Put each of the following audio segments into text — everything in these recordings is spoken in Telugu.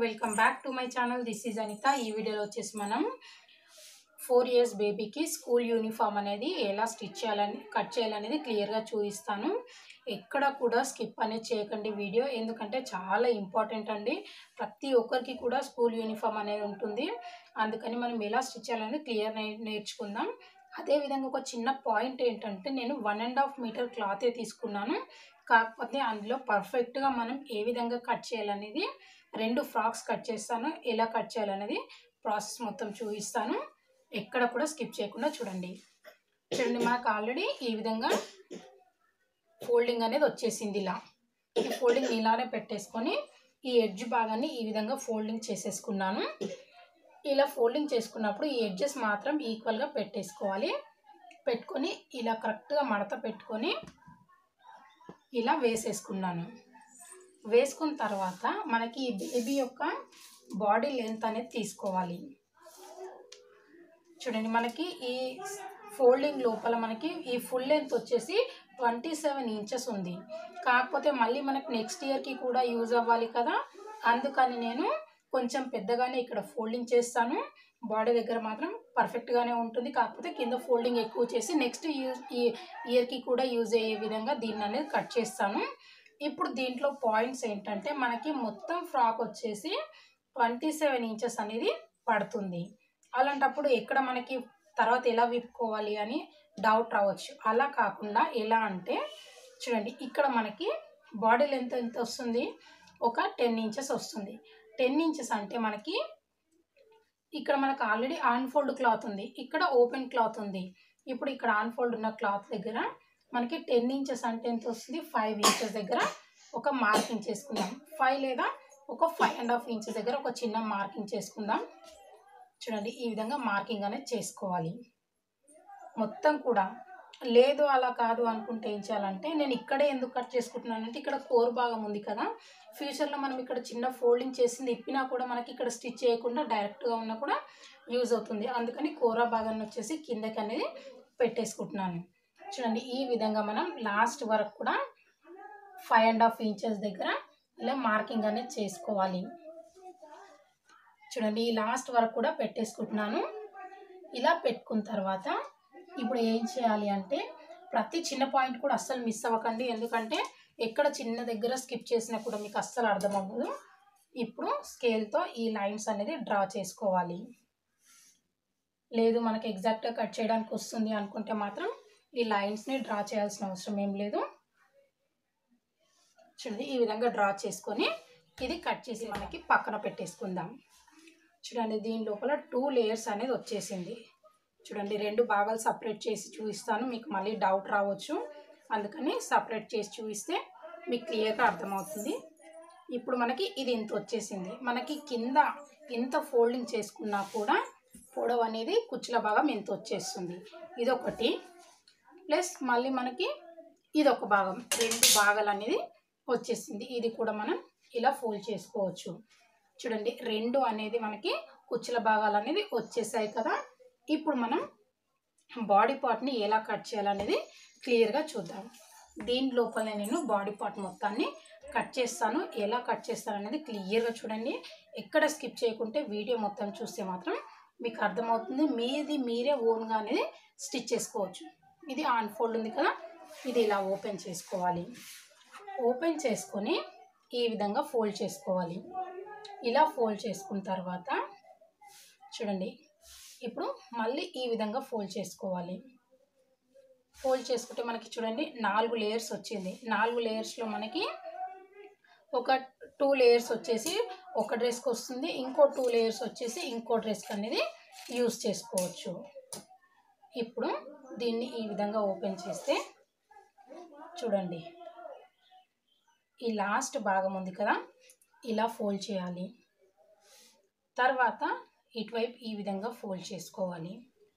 welcome back to my channel this is Anitha ఈ వీడియోలో వచ్చేసి మనం ఫోర్ ఇయర్స్ బేబీకి స్కూల్ యూనిఫామ్ అనేది ఎలా స్టిచ్ చేయాలని కట్ చేయాలనేది క్లియర్గా చూపిస్తాను ఎక్కడ కూడా స్కిప్ అనేది చేయకండి వీడియో ఎందుకంటే చాలా ఇంపార్టెంట్ అండి ప్రతి ఒక్కరికి కూడా స్కూల్ యూనిఫామ్ అనేది ఉంటుంది అందుకని మనం ఎలా స్టిచ్ చేయాలనేది క్లియర్ నేర్చుకుందాం అదేవిధంగా ఒక చిన్న పాయింట్ ఏంటంటే నేను వన్ అండ్ హాఫ్ మీటర్ క్లాతే తీసుకున్నాను కాకపోతే అందులో పర్ఫెక్ట్గా మనం ఏ విధంగా కట్ చేయాలనేది రెండు ఫ్రాక్స్ కట్ చేస్తాను ఎలా కట్ చేయాలనేది ప్రాసెస్ మొత్తం చూపిస్తాను ఎక్కడ కూడా స్కిప్ చేయకుండా చూడండి చూడండి మనకు ఆల్రెడీ ఈ విధంగా ఫోల్డింగ్ అనేది వచ్చేసింది ఇలా ఈ ఫోల్డింగ్ ఇలానే పెట్టేసుకొని ఈ ఎడ్జ్ భాగాన్ని ఈ విధంగా ఫోల్డింగ్ చేసేసుకున్నాను ఇలా ఫోల్డింగ్ చేసుకున్నప్పుడు ఈ ఎడ్జెస్ మాత్రం ఈక్వల్గా పెట్టేసుకోవాలి పెట్టుకొని ఇలా కరెక్ట్గా మడత పెట్టుకొని ఇలా వేసేసుకున్నాను వేసుకున్న తర్వాత మనకి ఈ బేబీ యొక్క బాడీ లెంత్ అనేది తీసుకోవాలి చూడండి మనకి ఈ ఫోల్డింగ్ లోపల మనకి ఈ ఫుల్ లెంత్ వచ్చేసి ట్వంటీ సెవెన్ ఇంచెస్ ఉంది కాకపోతే మళ్ళీ మనకి నెక్స్ట్ ఇయర్కి కూడా యూజ్ అవ్వాలి కదా అందుకని నేను కొంచెం పెద్దగానే ఇక్కడ ఫోల్డింగ్ చేస్తాను బాడీ దగ్గర మాత్రం పర్ఫెక్ట్గానే ఉంటుంది కాకపోతే కింద ఫోల్డింగ్ ఎక్కువ చేసి నెక్స్ట్ యూజ్ ఈ ఇయర్కి కూడా యూజ్ అయ్యే విధంగా దీన్ని అనేది కట్ చేస్తాను ఇప్పుడు దీంట్లో పాయింట్స్ ఏంటంటే మనకి మొత్తం ఫ్రాక్ వచ్చేసి ట్వంటీ సెవెన్ ఇంచెస్ అనేది పడుతుంది అలాంటప్పుడు ఎక్కడ మనకి తర్వాత ఎలా విప్పుకోవాలి అని డౌట్ రావచ్చు అలా కాకుండా ఎలా అంటే చూడండి ఇక్కడ మనకి బాడీ లెంత్ ఎంత వస్తుంది ఒక టెన్ ఇంచెస్ వస్తుంది టెన్ ఇంచెస్ అంటే మనకి ఇక్కడ మనకు ఆల్రెడీ ఆన్ ఫోల్డ్ క్లాత్ ఉంది ఇక్కడ ఓపెన్ క్లాత్ ఉంది ఇప్పుడు ఇక్కడ ఆన్ ఫోల్డ్ ఉన్న క్లాత్ దగ్గర మనకి టెన్ ఇంచెస్ అంటే ఎంత వస్తుంది ఫైవ్ ఇంచెస్ దగ్గర ఒక మార్కింగ్ చేసుకుందాం ఫైవ్ లేదా ఒక ఫైవ్ అండ్ హాఫ్ ఇంచెస్ దగ్గర ఒక చిన్న మార్కింగ్ చేసుకుందాం చూడండి ఈ విధంగా మార్కింగ్ అనేది చేసుకోవాలి మొత్తం కూడా లేదు అలా కాదు అనుకుంటే ఏం చేయాలంటే నేను ఇక్కడే ఎందుకు కట్ చేసుకుంటున్నానంటే ఇక్కడ కోర్ భాగం ఉంది కదా ఫ్యూచర్లో మనం ఇక్కడ చిన్న ఫోల్డింగ్ చేసింది ఇప్పినా కూడా మనకి ఇక్కడ స్టిచ్ చేయకుండా డైరెక్ట్గా ఉన్నా కూడా యూజ్ అవుతుంది అందుకని కూర భాగాన్ని వచ్చేసి కిందకి అనేది పెట్టేసుకుంటున్నాను చూడండి ఈ విధంగా మనం లాస్ట్ వరకు కూడా ఫైవ్ అండ్ హాఫ్ ఇంచెస్ దగ్గర ఇలా మార్కింగ్ అనేది చేసుకోవాలి చూడండి ఈ లాస్ట్ వరకు కూడా పెట్టేసుకుంటున్నాను ఇలా పెట్టుకున్న తర్వాత ఇప్పుడు ఏం చేయాలి అంటే ప్రతి చిన్న పాయింట్ కూడా అస్సలు మిస్ అవ్వకండి ఎందుకంటే ఎక్కడ చిన్న దగ్గర స్కిప్ చేసినా కూడా మీకు అస్సలు అర్థం అవ్వదు ఇప్పుడు స్కేల్తో ఈ లైన్స్ అనేది డ్రా చేసుకోవాలి లేదు మనకి ఎగ్జాక్ట్గా కట్ చేయడానికి వస్తుంది అనుకుంటే మాత్రం ఈ లైన్స్ని డ్రా చేయాల్సిన అవసరం ఏం లేదు చూడండి ఈ విధంగా డ్రా చేసుకొని ఇది కట్ చేసి మనకి పక్కన పెట్టేసుకుందాం చూడండి దీని లోపల టూ లేయర్స్ అనేది వచ్చేసింది చూడండి రెండు భాగాలు సపరేట్ చేసి చూపిస్తాను మీకు మళ్ళీ డౌట్ రావచ్చు అందుకని సపరేట్ చేసి చూపిస్తే మీకు క్లియర్గా అర్థమవుతుంది ఇప్పుడు మనకి ఇది ఇంత వచ్చేసింది మనకి కింద ఇంత ఫోల్డింగ్ చేసుకున్నా కూడా పొడవు అనేది కుచ్చుల భాగం ఇంత వచ్చేస్తుంది ఇదొకటి ప్లస్ మళ్ళీ మనకి ఇదొక భాగం రెండు భాగాలు అనేది వచ్చేసింది ఇది కూడా మనం ఇలా ఫోల్డ్ చేసుకోవచ్చు చూడండి రెండు అనేది మనకి కుచ్చుల భాగాలు అనేది వచ్చేసాయి కదా ఇప్పుడు మనం బాడీ పార్ట్ని ఎలా కట్ చేయాలనేది క్లియర్గా చూద్దాం దీని లోపల నేను బాడీ పార్ట్ మొత్తాన్ని కట్ చేస్తాను ఎలా కట్ చేస్తాను అనేది క్లియర్గా చూడండి ఎక్కడ స్కిప్ చేయకుంటే వీడియో మొత్తం చూస్తే మాత్రం మీకు అర్థమవుతుంది మీది మీరే ఓన్గా అనేది స్టిచ్ చేసుకోవచ్చు ఇది ఆన్ ఫోల్డ్ ఉంది కదా ఇది ఇలా ఓపెన్ చేసుకోవాలి ఓపెన్ చేసుకొని ఈ విధంగా ఫోల్డ్ చేసుకోవాలి ఇలా ఫోల్డ్ చేసుకున్న తర్వాత చూడండి ఇప్పుడు మళ్ళీ ఈ విధంగా ఫోల్డ్ చేసుకోవాలి ఫోల్డ్ చేసుకుంటే మనకి చూడండి నాలుగు లేయర్స్ వచ్చింది నాలుగు లేయర్స్లో మనకి ఒక టూ లేయర్స్ వచ్చేసి ఒక డ్రెస్కి వస్తుంది ఇంకో టూ లేయర్స్ వచ్చేసి ఇంకో డ్రెస్కి అనేది యూస్ చేసుకోవచ్చు ఇప్పుడు దీన్ని ఈ విధంగా ఓపెన్ చేస్తే చూడండి ఈ లాస్ట్ భాగం ఉంది కదా ఇలా ఫోల్డ్ చేయాలి తర్వాత ఇటువైపు ఈ విధంగా ఫోల్డ్ చేసుకోవాలి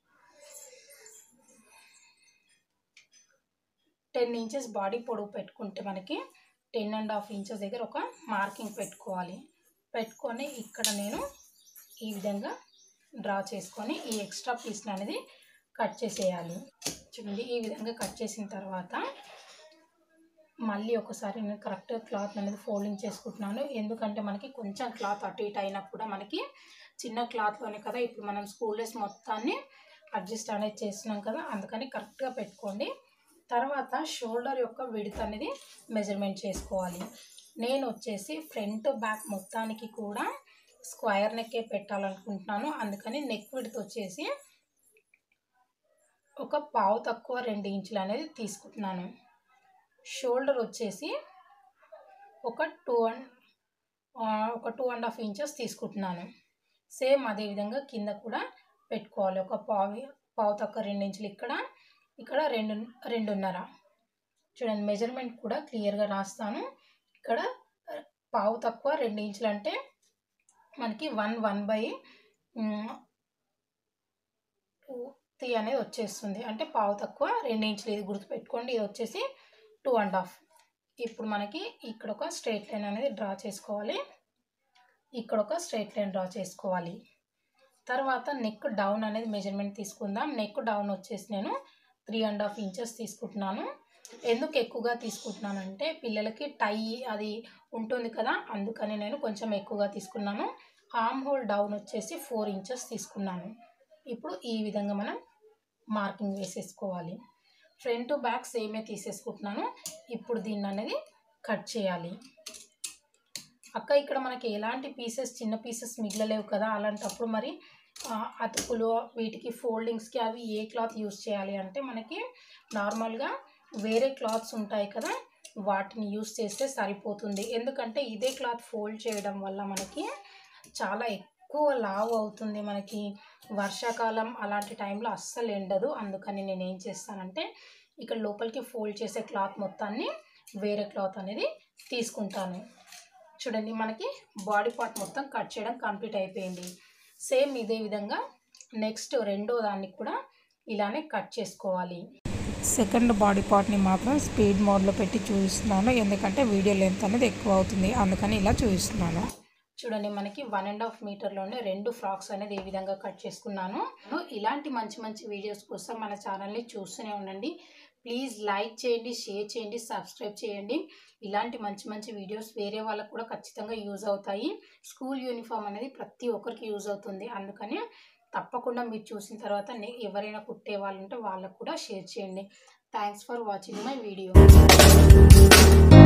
టెన్ ఇంచెస్ బాడీ పొడవు పెట్టుకుంటే మనకి టెన్ అండ్ హాఫ్ ఇంచెస్ దగ్గర ఒక మార్కింగ్ పెట్టుకోవాలి పెట్టుకొని ఇక్కడ నేను ఈ విధంగా డ్రా చేసుకొని ఈ ఎక్స్ట్రా పీస్ని అనేది కట్ చేసేయాలి చూడండి ఈ విధంగా కట్ చేసిన తర్వాత మళ్ళీ ఒకసారి నేను కరెక్ట్గా క్లాత్ అనేది ఫోల్డింగ్ చేసుకుంటున్నాను ఎందుకంటే మనకి కొంచెం క్లాత్ అటు ఇటు అయినా కూడా మనకి చిన్న క్లాత్లోనే కదా ఇప్పుడు మనం స్కూల్ డ్రెస్ మొత్తాన్ని అడ్జస్ట్ అనేది చేస్తున్నాం కదా అందుకని కరెక్ట్గా పెట్టుకోండి తర్వాత షోల్డర్ యొక్క విడత్ అనేది మెజర్మెంట్ చేసుకోవాలి నేను వచ్చేసి ఫ్రంట్ బ్యాక్ మొత్తానికి కూడా స్క్వైర్ నెక్కే పెట్టాలనుకుంటున్నాను అందుకని నెక్ విడత్ వచ్చేసి ఒక పావు తక్కువ రెండు ఇంచులు అనేది తీసుకుంటున్నాను షోల్డర్ వచ్చేసి ఒక టూ అండ్ ఒక టూ అండ్ హాఫ్ ఇంచెస్ తీసుకుంటున్నాను సేమ్ అదేవిధంగా కింద కూడా పెట్టుకోవాలి ఒక పావు పావు తక్కువ రెండు ఇంచులు ఇక్కడ ఇక్కడ రెండు రెండున్నర చూడండి మెజర్మెంట్ కూడా క్లియర్గా రాస్తాను ఇక్కడ పావు తక్కువ రెండు ఇంచులు అంటే మనకి one one by two three అనేది వచ్చేస్తుంది అంటే పావు తక్కువ రెండు ఇంచులు ఇది గుర్తుపెట్టుకోండి ఇది వచ్చేసి టూ అండ్ హాఫ్ ఇప్పుడు మనకి ఇక్కడ ఒక స్ట్రైట్ లైన్ అనేది డ్రా చేసుకోవాలి ఇక్కడ ఒక స్ట్రైట్ లైన్ డ్రా చేసుకోవాలి తర్వాత నెక్ డౌన్ అనేది మెజర్మెంట్ తీసుకుందాం నెక్ డౌన్ వచ్చేసి నేను త్రీ అండ్ హాఫ్ ఇంచెస్ తీసుకుంటున్నాను ఎందుకు ఎక్కువగా తీసుకుంటున్నానంటే పిల్లలకి టై అది ఉంటుంది కదా అందుకని నేను కొంచెం ఎక్కువగా తీసుకున్నాను ఆర్మ్ హోల్ డౌన్ వచ్చేసి ఫోర్ ఇంచెస్ తీసుకున్నాను ఇప్పుడు ఈ విధంగా మనం మార్కింగ్ వేసేసుకోవాలి ఫ్రంట్ బ్యాక్ సేమే తీసేసుకుంటున్నాను ఇప్పుడు దీన్ని అనేది కట్ చేయాలి అక్క ఇక్కడ మనకి ఎలాంటి పీసెస్ చిన్న పీసెస్ మిగలలేవు కదా అలాంటప్పుడు మరి అతుకులు వీటికి ఫోల్డింగ్స్కి అవి ఏ క్లాత్ యూస్ చేయాలి అంటే మనకి నార్మల్గా వేరే క్లాత్స్ ఉంటాయి కదా వాటిని యూస్ చేస్తే సరిపోతుంది ఎందుకంటే ఇదే క్లాత్ ఫోల్డ్ చేయడం వల్ల మనకి చాలా ఎక్కువ లావు అవుతుంది మనకి వర్షాకాలం అలాంటి టైంలో అస్సలు ఎండదు అందుకని నేను ఏం చేస్తానంటే ఇక్కడ లోపలికి ఫోల్డ్ చేసే క్లాత్ మొత్తాన్ని వేరే క్లాత్ అనేది తీసుకుంటాను చూడండి మనకి బాడీ పార్ట్ మొత్తం కట్ చేయడం కంప్లీట్ అయిపోయింది సేమ్ ఇదే విధంగా నెక్స్ట్ రెండో దాన్ని కూడా ఇలానే కట్ చేసుకోవాలి సెకండ్ బాడీ పార్ట్ని మాత్రం స్పీడ్ మోడ్లో పెట్టి చూపిస్తున్నాను ఎందుకంటే వీడియో లెంత్ అనేది ఎక్కువ అవుతుంది అందుకని ఇలా చూపిస్తున్నాను చూడండి మనకి వన్ అండ్ హాఫ్ మీటర్లోనే రెండు ఫ్రాక్స్ అనేది ఏ విధంగా కట్ చేసుకున్నాను ఇలాంటి మంచి మంచి వీడియోస్ కోసం మన ఛానల్ని చూస్తూనే ఉండండి ప్లీజ్ లైక్ చేయండి షేర్ చేయండి సబ్స్క్రైబ్ చేయండి ఇలాంటి మంచి మంచి వీడియోస్ వేరే వాళ్ళకు కూడా ఖచ్చితంగా యూజ్ అవుతాయి స్కూల్ యూనిఫామ్ అనేది ప్రతి ఒక్కరికి యూజ్ అవుతుంది అందుకని తప్పకుండా మీరు చూసిన తర్వాత ఎవరైనా కుట్టే వాళ్ళు ఉంటే వాళ్ళకు కూడా షేర్ చేయండి thanks for watching my video